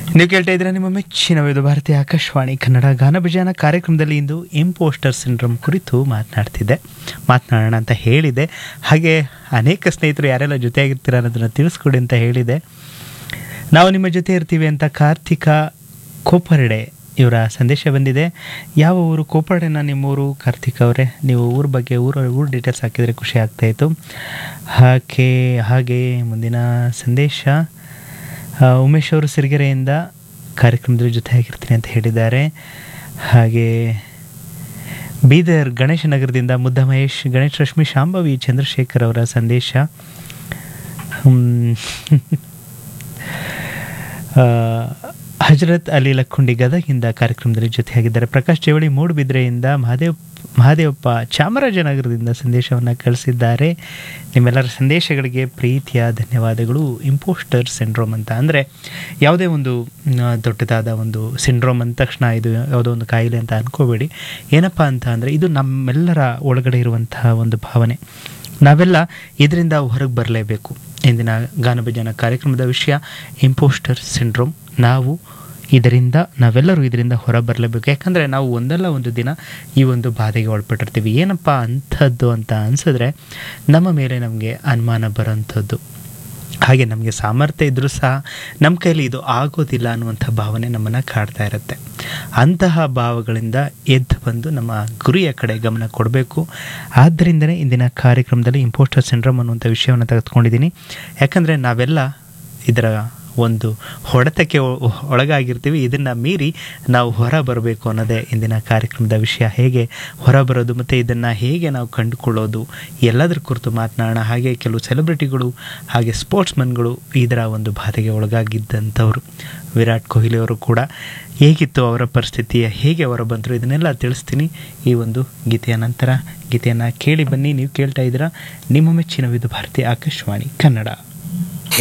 ನೀವು ಕೇಳ್ತಾ ಇದ್ರೆ ನಿಮ್ಮ ಮೆಚ್ಚಿನ ವಿವಿಧ ಭಾರತೀಯ ಆಕಾಶವಾಣಿ ಕನ್ನಡ ಗಾನಭಜನ ಕಾರ್ಯಕ್ರಮದಲ್ಲಿ ಇಂದು ಇಂಪೋಸ್ಟರ್ ಸಿಂಡ್ರೋಮ್ ಕುರಿತು ಮಾತನಾಡ್ತಿದ್ದೆ ಮಾತನಾಡೋಣ ಅಂತ ಹೇಳಿದೆ ಹಾಗೆ ಅನೇಕ ಸ್ನೇಹಿತರು ಯಾರೆಲ್ಲ ಜೊತೆಯಾಗಿರ್ತೀರ ಅನ್ನೋದನ್ನು ತಿಳಿಸ್ಕೊಡಿ ಅಂತ ಹೇಳಿದೆ ನಾವು ನಿಮ್ಮ ಜೊತೆ ಇರ್ತೀವಿ ಅಂತ ಕಾರ್ತಿಕ ಕೋಪರ್ಡೆ ಇವರ ಸಂದೇಶ ಬಂದಿದೆ ಯಾವ ಊರು ಕೋಪರ್ಡೆನ ನಿಮ್ಮೂರು ಕಾರ್ತಿಕ್ ಅವರೇ ನೀವು ಊರ ಬಗ್ಗೆ ಊರ ಊರ ಡೀಟೇಲ್ಸ್ ಹಾಕಿದರೆ ಖುಷಿ ಆಗ್ತಾಯಿತ್ತು ಹಾಗೆ ಹಾಗೆ ಮುಂದಿನ ಸಂದೇಶ ಆ, ಉಮೇಶ್ ಅವರು ಸಿರಿಗೆರೆಯಿಂದ ಕಾರ್ಯಕ್ರಮದಲ್ಲಿ ಜೊತೆ ಆಗಿರ್ತೀನಿ ಅಂತ ಹೇಳಿದ್ದಾರೆ ಹಾಗೆ ಬೀದರ್ ಗಣೇಶ ನಗರದಿಂದ ಮುದ್ದ ಮಹೇಶ್ ಗಣೇಶ್ ರಶ್ಮಿ ಶಾಂಭವಿ ಚಂದ್ರಶೇಖರ್ ಅವರ ಸಂದೇಶ ಹ್ಮ್. ಆ, ಹಜರತ್ ಅಲಿ ಲಕ್ಕುಂಡಿ ಗದಗಿಂದ ಕಾರ್ಯಕ್ರಮದಲ್ಲಿ ಜೊತೆಯಾಗಿದ್ದಾರೆ ಪ್ರಕಾಶ್ ಚೇವಳಿ ಮೂಡುಬಿದ್ರೆಯಿಂದ ಮಹಾದೇವ್ ಮಹಾದೇವಪ್ಪ ಚಾಮರಾಜನಗರದಿಂದ ಸಂದೇಶವನ್ನು ಕಳಿಸಿದ್ದಾರೆ ನಿಮ್ಮೆಲ್ಲರ ಸಂದೇಶಗಳಿಗೆ ಪ್ರೀತಿಯ ಧನ್ಯವಾದಗಳು ಇಂಪೋಸ್ಟರ್ ಸಿಂಡ್ರೋಮ್ ಅಂತ ಅಂದರೆ ಯಾವುದೇ ಒಂದು ಮ್, ದೊಡ್ಡದಾದ ಒಂದು ಸಿಂಡ್ರೋಮ್ ಅಂದ ತಕ್ಷಣ ಇದು ಯಾವುದೋ ಒಂದು ಕಾಯಿಲೆ ಅಂತ ಅನ್ಕೋಬೇಡಿ ಏನಪ್ಪ ಅಂತ ಅಂದರೆ ಇದು ನಮ್ಮೆಲ್ಲರ ಒಳಗಡೆ ಇರುವಂತಹ ಒಂದು ಭಾವನೆ ನಾವೆಲ್ಲ ಇದರಿಂದ ಹೊರಗೆ ಬರಲೇಬೇಕು ಇಂದಿನ ಗಾನಭಜನ ಕಾರ್ಯಕ್ರಮದ ವಿಷಯ ಇಂಪೋಸ್ಟರ್ ಸಿಂಡ್ರೋಮ್ ನಾವು ಇದರಿಂದ ನಾವೆಲ್ಲರೂ ಇದರಿಂದ ಹೊರ ಬರಲೇಬೇಕು ಯಾಕಂದರೆ ನಾವು ಒಂದಲ್ಲ ಒಂದು ದಿನ ಈ ಒಂದು ಬಾಧೆಗೆ ಒಳಪಟ್ಟಿರ್ತೀವಿ ಏನಪ್ಪ ಅಂಥದ್ದು ಅಂತ ಅನಿಸಿದ್ರೆ ನಮ್ಮ ಮೇಲೆ ನಮಗೆ ಅನುಮಾನ ಬರೋಂಥದ್ದು ಹಾಗೆ ನಮಗೆ ಸಾಮರ್ಥ್ಯ ಇದ್ದರೂ ಸಹ ನಮ್ಮ ಕೈಲಿ ಇದು ಆಗೋದಿಲ್ಲ ಅನ್ನುವಂಥ ಭಾವನೆ ನಮ್ಮನ್ನು ಕಾಡ್ತಾ ಇರುತ್ತೆ ಅಂತಹ ಭಾವಗಳಿಂದ ಎದ್ದು ಬಂದು ನಮ್ಮ ಗುರಿಯ ಕಡೆ ಗಮನ ಕೊಡಬೇಕು ಆದ್ದರಿಂದಲೇ ಇಂದಿನ ಕಾರ್ಯಕ್ರಮದಲ್ಲಿ ಇಂಪೋಸ್ಟರ್ ಸಿಂಡ್ರೋಮ್ ಅನ್ನುವಂಥ ವಿಷಯವನ್ನು ತೆಗೆದುಕೊಂಡಿದ್ದೀನಿ ಯಾಕಂದರೆ ನಾವೆಲ್ಲ ಇದರ ಒಂದು ಹೊಡೆತಕ್ಕೆ ಒ- ಒಳಗಾಗಿರ್ತೀವಿ ಇದನ್ನು ಮೀರಿ ನಾವು ಹೊರ ಬರಬೇಕು ಅನ್ನೋದೇ ಇಂದಿನ ಕಾರ್ಯಕ್ರಮದ ವಿಷಯ ಹೇಗೆ ಹೊರ ಬರೋದು ಮತ್ತು ಇದನ್ನು ಹೇಗೆ ನಾವು ಕಂಡುಕೊಳ್ಳೋದು ಎಲ್ಲದರ ಕುರಿತು ಮಾತನಾಡೋಣ ಹಾಗೆ ಕೆಲವು ಸೆಲೆಬ್ರಿಟಿಗಳು ಹಾಗೆ ಸ್ಪೋರ್ಟ್ಸ್ಮನ್ಗಳು ಇದರ ಒಂದು ಬಾಧೆಗೆ ಒಳಗಾಗಿದ್ದಂಥವ್ರು ವಿರಾಟ್ ಕೊಹ್ಲಿ ಅವರು ಕೂಡ ಹೇಗಿತ್ತು ಅವರ ಪರಿಸ್ಥಿತಿ ಹೇಗೆ ಹೊರ ಬಂದರು ಇದನ್ನೆಲ್ಲ ತಿಳಿಸ್ತೀನಿ ಈ ಒಂದು ಗೀತೆಯ ನಂತರ ಗೀತೆಯನ್ನು ಕೇಳಿ ಬನ್ನಿ ನೀವು ಕೇಳ್ತಾ ಇದ್ದೀರಾ ನಿಮ್ಮ ಮೆಚ್ಚಿನ ವಿಧ ಭಾರತಿ ಆಕಾಶವಾಣಿ ಕನ್ನಡ